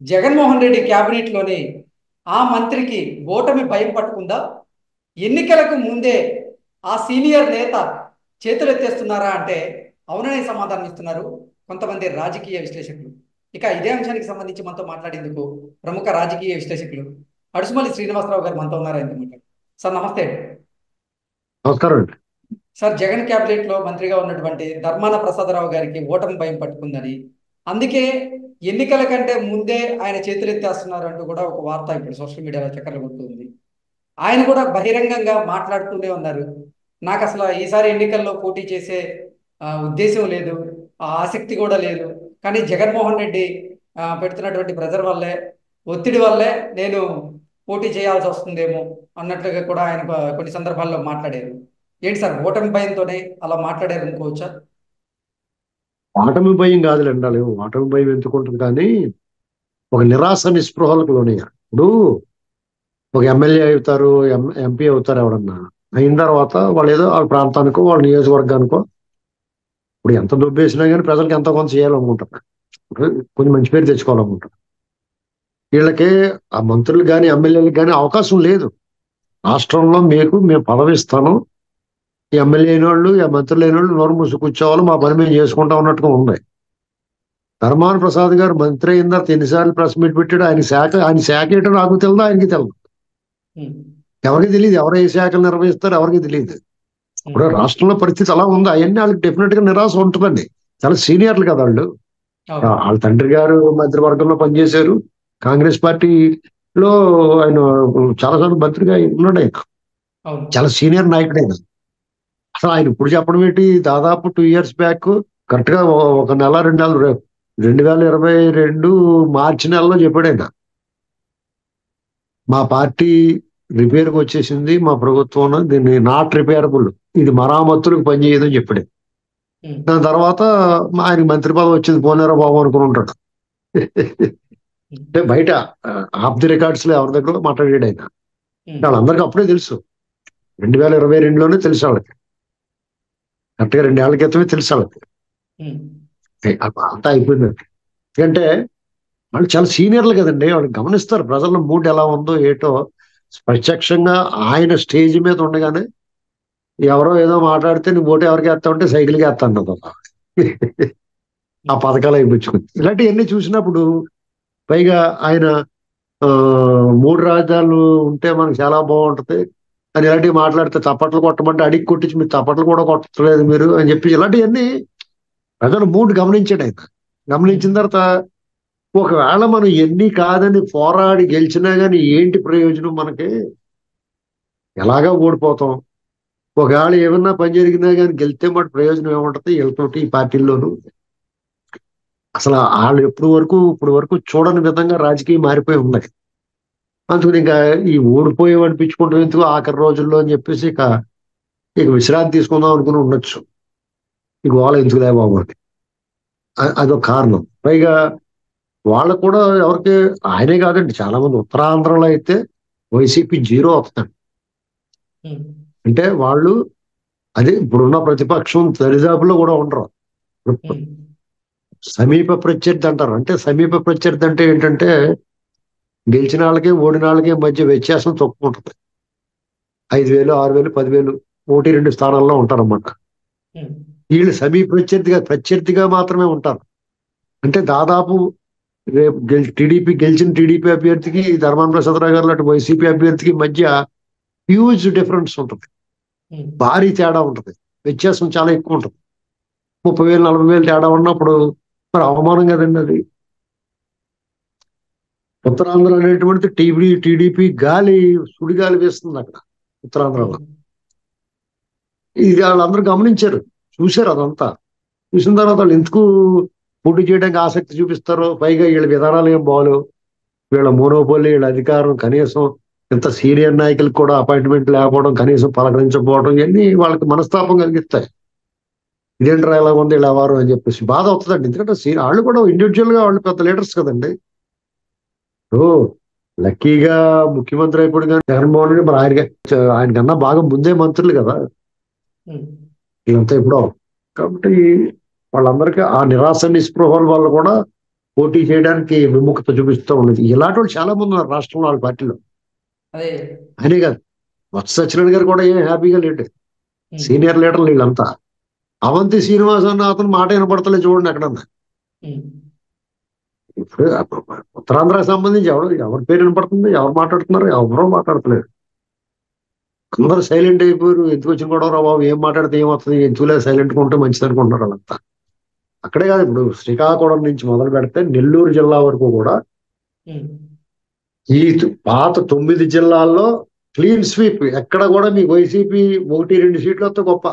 జగన్మోహన్ రెడ్డి క్యాబినెట్లోని ఆ మంత్రికి ఓటమి భయం పట్టుకుందా ఎన్నికలకు ముందే ఆ సీనియర్ నేత చేతులు ఎత్తేస్తున్నారా అంటే అవుననే సమాధానం ఇస్తున్నారు కొంతమంది రాజకీయ విశ్లేషకులు ఇక ఇదే అంశానికి సంబంధించి మనతో మాట్లాడేందుకు ప్రముఖ రాజకీయ విశ్లేషకులు అడుసుమల్లి శ్రీనివాసరావు గారు మనతో ఉన్నారా ఎందుకంటే సార్ నమస్తే నమస్కారం అండి సార్ జగన్ క్యాబినెట్ లో మంత్రిగా ఉన్నటువంటి ధర్మాన ప్రసాదరావు గారికి ఓటమి భయం పట్టుకుందని అందుకే ఎన్నికల కంటే ముందే ఆయన చేతులెత్తేస్తున్నారు అంటూ కూడా ఒక వార్త ఇప్పుడు సోషల్ మీడియాలో చక్కర్లు కొడుతుంది ఆయన కూడా బహిరంగంగా మాట్లాడుతూనే ఉన్నారు నాకు అసలు ఈసారి ఎన్నికల్లో పోటీ చేసే ఆ, ఉద్దేశం లేదు ఆ ఆసక్తి కూడా లేదు కానీ జగన్మోహన్ రెడ్డి ఆ, పెడుతున్నటువంటి ప్రెజర్ వల్లే ఒత్తిడి వల్లే నేను పోటీ చేయాల్సి వస్తుందేమో అన్నట్లుగా కూడా ఆయన కొ- కొన్ని సందర్భాల్లో మాట్లాడారు ఏంటి సార్ ఓటమి భయంతోనే అలా మాట్లాడారు అనుకోవచ్చా ఓటమి భయం కాదులేండి అలా ఓటమి భయం ఎందుకుంటుంది కానీ ఒక నిరాశ నిస్పృహలకు లోనయ్యారు ఇప్పుడు ఒక ఎమ్మెల్యే అవుతారు ఎం- ఎంపీ అవుతారు ఎవరన్నా అయిన తర్వాత వాళ్ళు ఏదో వాళ్ళ ప్రాంతానికో వాళ్ళ నియోజకవర్గానికో ఇప్పుడు ఎంత దుబ్బేసినా కానీ ప్రజలకు ఎంతో కొంత చేయాలనుకుంటారు ఇప్పుడు కొంచెం మంచి పేరు తెచ్చుకోవాలనుకుంటారు వీళ్ళకి ఆ మంత్రులు కానీ ఎమ్మెల్యేలకు కానీ అవకాశం లేదు రాష్ట్రంలో మీకు మేము పదవి ఇస్తాను ఈ ఎమ్మెల్యే అయిన వాళ్ళు ఈ మంత్రులు అయిన వాళ్ళు నోరు మూసి కూర్చోవాలి మా పని మేము చేసుకుంటాం అన్నట్టుగా ఉంది ధర్మాన ప్రసాద్ గారు మంత్రి అయిన తర్వాత ఎన్నిసార్లు ప్రెస్ మీట్ పెట్టాడు ఆయన శాఖ ఆయన శాఖ ఏంటో నాకు తెలియదు ఆయనకి తెలియదు ఉమ్, ఎవరికి తెలియదు ఎవరు ఏ శాఖలు నిర్వహిస్తారో ఎవరికి తెలియదు ఇప్పుడు రాష్ట్రంలో పరిస్థితి అలా ఉంది అవన్నీ వాళ్ళకి డెఫినెట్ గా నిరాశ ఉంటుందండి చాలా సీనియర్లు కదా వాళ్ళు అవును, వాళ్ళ తండ్రి గారు మంత్రివర్గంలో పనిచేశారు కాంగ్రెస్ పార్టీలో ఆయన చాలాసార్లు మంత్రిగా ఉన్నాడు ఆయన అవును చాలా సీనియర్ నాయకుడు ఆయన అసలు ఆయన ఇప్పుడు చెప్పడం ఏంటి దాదాపు టూ ఇయర్స్ బ్యాక్ కరెక్ట్ గా ఓ- ఒక నెల రెండు నెలలు రే- రెండు వేల ఇరవై రెండు మార్చి నెలలో చెప్పాడు ఆయన మా పార్టీ రిపేర్కి వచ్చేసింది మా ప్రభుత్వం దీన్ని నాట్ రిపేరబుల్ ఇది మరామత్తులకు పనిచేయదని చెప్పాడు ఉమ్, దాని తర్వాత మా- ఆయనకి మంత్రి పదవి వచ్చింది పోనేరా బాబు అనుకుని ఉంటాడు అంటే బయట ఆఫ్ ది రికార్డ్స్ లో ఎవరి దగ్గర మాట్లాడాడు ఆయన ఉమ్, వాళ్ళందరికీ అప్పుడే తెలుసు రెండు వేల ఇరవై రెండులోనే తెలుసు వాళ్ళకి కరెక్ట్గా రెండేళ్ల క్రితమే తెలుసు వాళ్ళకి ఉమ్, ఏ, అప్ప- అంతా అయిపోయింది ఎందుకంటే వాళ్ళు చాలా సీనియర్లు కదండి వాళ్ళు గమనిస్తారు ప్రజల మూడ్ ఎలా ఉందో ఏటో ప్రత్యక్షంగా ఆయన స్టేజ్ మీద ఉండగానే ఎవరో ఏదో మాట్లాడితే నువ్వు ఓటు ఎవరికి వేస్తా ఉంటే సైకిల్కి వేస్తాను ఆ పథకాలు అయిపించుకుంది ఇలాంటివన్నీ చూసినప్పుడు పైగా ఆయన ఆ, మూడు రాజధానులు ఉంటే మనకు చాలా బాగుంటది అని ఇలాంటివి మాట్లాడితే చప్పట్లు కొట్టమంటే అడిగి కొట్టించి మీరు చప్పట్లు కూడా కొట్టలేదు మీరు అని చెప్పి ఇలాంటివన్నీ ప్రజలు మూడు గమనించాడు ఆయన గమనించిన తర్వాత ఒకవేళ మనం ఎన్ని కాదని పోరాడి గెలిచినా గానీ ఏంటి ప్రయోజనం మనకి ఎలాగా ఓడిపోతాం ఒకవేళ ఏమన్నా పని జరిగినా కానీ గెలిస్తే మాట ప్రయోజనం ఏముంటది వీళ్ళతోటి ఈ పార్టీల్లోనూ అసలు వాళ్ళు ఎప్పుడు వరకు ఇప్పుడు వరకు చూడని విధంగా రాజకీయం మారిపోయి ఉన్నాయి అందుకని ఇంకా ఈ ఓడిపోయి అనిపించుకుంటాం ఎందుకు ఆఖరి రోజుల్లో అని చెప్పేసి ఇక ఇక విశ్రాంతి తీసుకుందాం అనుకుని ఉండొచ్చు ఇక వాళ్ళ ఎందుకులే బాబు అని అ- అదొక కారణం పైగా వాళ్ళకు కూడా ఎవరికి ఆయనే కాదండి చాలా మంది ఉత్తరాంధ్రలో అయితే వైసీపీ జీరో అవుతుందండి ఉమ్, అంటే వాళ్ళు అదే ఇప్పుడున్న ప్రతిపక్షం దరిదాపులో కూడా ఉండరు ఇప్పుడు ఉమ్, సమీప ప్రత్యర్థి అంటారు అంటే సమీప ప్రత్యర్థి అంటే ఏంటంటే గెలిచిన వాళ్ళకి ఓడిన వాళ్ళకి మధ్య వ్యత్యాసం తక్కువ ఉంటుంది ఐదు వేలు ఆరు వేలు పదివేలు ఒకటి రెండు స్థానాల్లో ఉంటారన్నమాట ఉమ్, వీళ్ళు సమీప ప్రత్యర్థిగా ప్రత్యర్థిగా మాత్రమే ఉంటారు అంటే దాదాపు రేపు గెల్ టీడీపీ గెలిచిన టీడీపీ అభ్యర్థికి ధర్మాన ప్రసాదరావు గారు లాంటి వైసీపీ అభ్యర్థికి మధ్య హ్యూజ్ డిఫరెన్స్ ఉంటుంది ఉమ్, భారీ తేడా ఉంటుంది వ్యత్యాసం చాలా ఎక్కువ ఉంటుంది ముప్పై వేలు నలభై వేలు తేడా ఉన్నప్పుడు మరి అవమానం కదండి అది ఉత్తరాంధ్ర అనేటువంటి టీడీ టీడీపీ గాలి సుడిగాలి వేస్తుంది అక్కడ ఉత్తరాంధ్రలో ఇది వాళ్ళందరూ గమనించారు చూశారు అదంతా చూసిన తర్వాత వాళ్ళు ఎందుకు పోటీ చేయడానికి ఆసక్తి చూపిస్తారో పైగా వీళ్ళ విధానాలు ఏం బాగలేవు వీళ్ళ మోనోపోలి వీళ్ళ అధికారం కనీసం ఇంత సీనియర్ నాయకులకు కూడా అపాయింట్మెంట్ లేకపోవడం కనీసం పలకరించకపోవడం ఇవన్నీ వాళ్ళకి మనస్తాపం కలిగిస్తాయి ఇదేంట్రా ఎలా ఉంది ఇలా వారు అని చెప్పేసి బాధ అవుతుందండి ఎందుకంటే సీ- వాళ్ళు కూడా ఇండివిజువల్ గా వాళ్ళు పెద్ద లీడర్స్ కదండి ఓ లక్కీగా ముఖ్యమంత్రి అయిపోయి కానీ జగన్మోహన్ రెడ్డి మరి ఆయన ఆయన కన్నా బాగా ముందే మంత్రులు కదా ఉమ్, వీళ్ళంతా ఇప్పుడు కాబట్టి వాళ్ళందరికీ ఆ నిరాశ నిస్పృహల వల్ల కూడా పోటీ చేయడానికి విముఖత చూపిస్తూ ఉండేది ఇలాంటి వాళ్ళు చాలా మంది ఉన్నారు రాష్ట్రంలో వాళ్ళ పార్టీలో అదే అనే కాదు వత్స సత్యనారాయణ గారు కూడా ఏం హ్యాపీగా లేడు ఉమ్, సీనియర్ లీడర్లు వీళ్ళంతా అవంతి శ్రీనివాస్ అన్న అతను మాట వినపడతలే చూడండి ఎక్కడన్నా ఉమ్, ఇప్పుడు ఉత్తరాంధ్రకు సంబంధించి ఎవరు ఎవరి పేరు వినపడుతుంది ఎవరు మాట్లాడుతున్నారు ఎవరో మాట్లాడతలేరు అందరూ సైలెంట్ అయిపోయారు ఎందుకు వచ్చిన గొడవ రా బాబు ఏం మాట్లాడితే ఏమవుతుంది ఎందుకులే సైలెంట్ గా ఉంటే మంచిది అనుకుంటున్నారు వాళ్ళంతా అక్కడే కాదు ఇప్పుడు శ్రీకాకుళం నుంచి మొదలు పెడితే నెల్లూరు జిల్లా వరకు కూడా ఉమ్, ఈ తు- పాత తొమ్మిది జిల్లాల్లో క్లీన్ స్వీప్ ఎక్కడ కూడా మీకు వైసీపీ ఒకటి రెండు సీట్లు వస్తే గొప్ప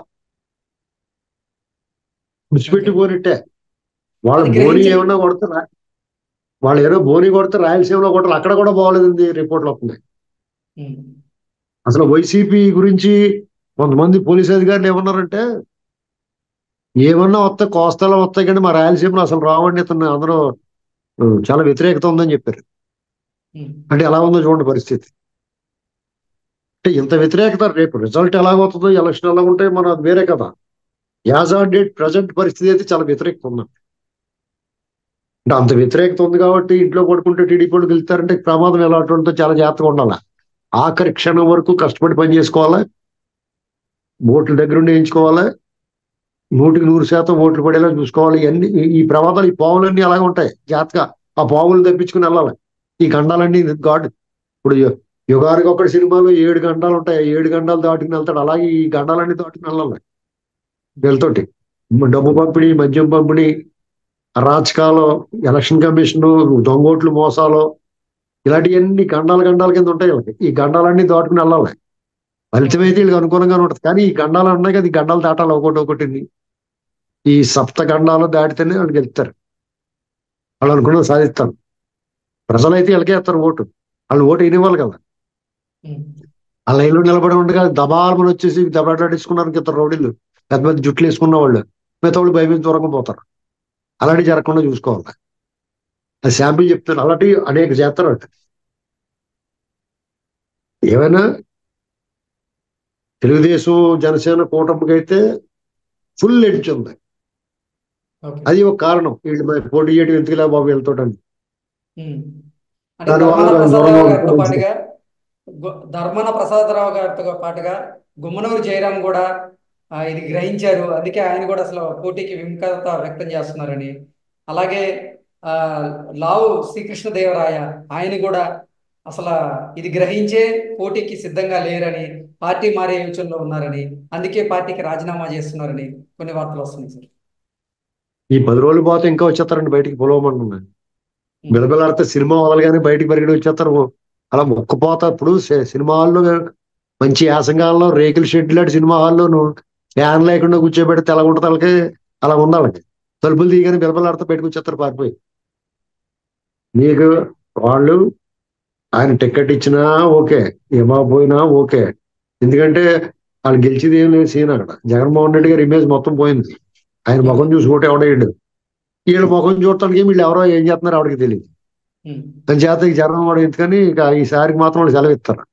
విడిచిపెట్టి పోనిట్టే వాళ్ళు అది బోని గ్రహించి- ఏమన్నా కొడితే రా- వాళ్ళు ఏదో బోని కొడితే రాయలసీమలో కొట్టారు అక్కడ కూడా బాగోలేదండి రిపోర్ట్లు వస్తున్నాయి ఉమ్, అసలు వైసీపీ గురించి కొంతమంది పోలీస్ అధికారులు ఏమన్నారంటే ఏమన్నా వస్తే కోస్తాలో వస్తాయి కానీ మా రాయలసీమలో అసలు రావండి ఇతను అందరూ ఆ, చాలా వ్యతిరేకత ఉందని చెప్పారు ఉమ్, అంటే ఎలా ఉందో చూడండి పరిస్థితి అంటే ఇంత వ్యతిరేకత రేపు రిజల్ట్ ఎలాగవుతుందో ఎలక్షన్ ఎలా ఉంటే మన అది వేరే కదా యాజ్ ఆన్ డేట్ ప్రజెంట్ పరిస్థితి అయితే చాలా వ్యతిరేకత ఉంది అంటే అంత వ్యతిరేకత ఉంది కాబట్టి ఇంట్లో పడుకుంటే టీడీపీ వాళ్ళు గెలుస్తారంటే ప్రమాదం ఎలా ఉంటుందో చాలా జాగ్రత్తగా ఉండాలి ఆఖరి క్షణం వరకు కష్టపడి పని చేసుకోవాలి ఓట్ల దగ్గరుండి వేయించుకోవాలి నూటికి నూరు శాతం ఓట్లు పడేలా చూసుకోవాలి ఇవన్నీ ఈ- ఈ ప్రమాదాలు ఈ పావులన్నీ అలాగే ఉంటాయి జాగ్రత్తగా ఆ పావులు తప్పించుకుని వెళ్ళాలి ఈ గండాలన్నీ గాడ్ ఇప్పుడు యు- యుగానికి ఒకటి సినిమాలో ఏడు గండాలు ఉంటాయి ఆ ఏడు గండాలు దాటుకుని వెళ్తాడు అలాగే ఈ గండాలన్నీ దాటుకుని వెళ్ళాలి వీళ్ళతోటి డబ్బు పంపిణీ మద్యం పంపిణీ అరాచకాలు ఎలక్షన్ కమిషన్ దొంగోట్లు మోసాలు ఇలాంటివన్నీ గండాలు గండాల కింద ఉంటాయి వీళ్ళకి ఈ గండాలన్నీ దాటుకుని వెళ్ళాలి ఫలితం అయితే వీళ్ళకి అనుకూలంగానే ఉంటుంది కానీ ఈ గండాలు ఉన్నాయి కదా ఈ గండాలు దాటాలి ఒకటి ఒకటిని ఈ సప్త గండాలు దాటితేనే వాళ్ళు గెలుస్తారు వాళ్ళు అనుకున్నది సాధిస్తారు ప్రజలైతే వీళ్ళకే వేస్తారు ఓటు వాళ్ళు ఓటు వినివ్వాలి కదా ఉమ్, ఆ లైన్లో నిలబడి ఉండగా దబాలను వచ్చేసి దబాట్లాడించుకున్నారు ఇద్దరు రౌడీలు పెద్ద పెద్ద జుట్లు వేసుకున్న వాళ్ళు మిగతా వాళ్ళు భయం దూరంగా పోతారు అలాంటివి జరగకుండా చూసుకోవాలి అది శాంపిల్ చెప్తాను అలాంటివి అనేక చేస్తారు అట ఏమైనా తెలుగుదేశం జనసేన కూటమికి అయితే ఫుల్ ఎడ్జ్ ఉంది ఓకే అది ఒక కారణం వీళ్ళు మరి పోటీ చేయడం ఎందుకులే బాబు వీళ్ళతోటని ఉమ్. అంటే దానివల్ల ధర్మాన దాని ప్రసాదరావు దూరంగా గారితో ఉంటుంది. పాటుగా గు- ధర్మాన ప్రసాదరావు గారితో పాటుగా గుమ్మనూరు జయరాం కూడా ఆ, ఇది గ్రహించారు అందుకే ఆయన కూడా అసలు పోటీకి విముఖత వ్యక్తం చేస్తున్నారని అలాగే ఆ లావు శ్రీకృష్ణదేవరాయ ఆయన కూడా అసలు ఇది గ్రహించే పోటీకి సిద్ధంగా లేరని పార్టీ మారే యోచనలో ఉన్నారని అందుకే పార్టీకి రాజీనామా చేస్తున్నారని కొన్ని వార్తలు వస్తున్నాయి సార్ ఈ పది రోజులు పోతే ఇంకా వచ్చేస్తారండి బయటికి పొలవమంటున్నాను బిలబిలాడితే సినిమా వదలగానే బయటికి పరిగెడి వచ్చేస్తారు అలా మొక్కపోతా ఇప్పుడు సి- సినిమా హాల్లో మంచి యాసంగాల్లో రేకుల షెడ్ లాంటి సినిమా హాల్లోను ఫ్యాన్ లేకుండా కూర్చోబెడితే ఎలా ఉంటుంది వాళ్ళకి అలా ఉంది వాళ్ళకి తలుపులు తీయగానే బిలబిలాడితే బయటకు వచ్చేస్తారు పారిపోయి మీకు వాళ్ళు ఆయన టికెట్ ఇచ్చినా ఓకే ఇవ్వకపోయినా ఓకే ఎందుకంటే వాళ్ళు గెలిచేది ఏం లేదు సీన్ అక్కడ జగన్మోహన్ రెడ్డి గారి ఇమేజ్ మొత్తం పోయింది ఆయన ముఖం చూసి ఓటే ఎవడేయడు వీళ్ళ ముఖం చూడటానికి వీళ్ళు ఎవరో ఏం చేస్తున్నారు ఆవిడకి తెలియదు ఉమ్. దాని చేత ఈ జనం కూడా ఎందుకని ఇక ఈసారికి మాత్రం వాళ్ళు సెలవు ఇస్తారు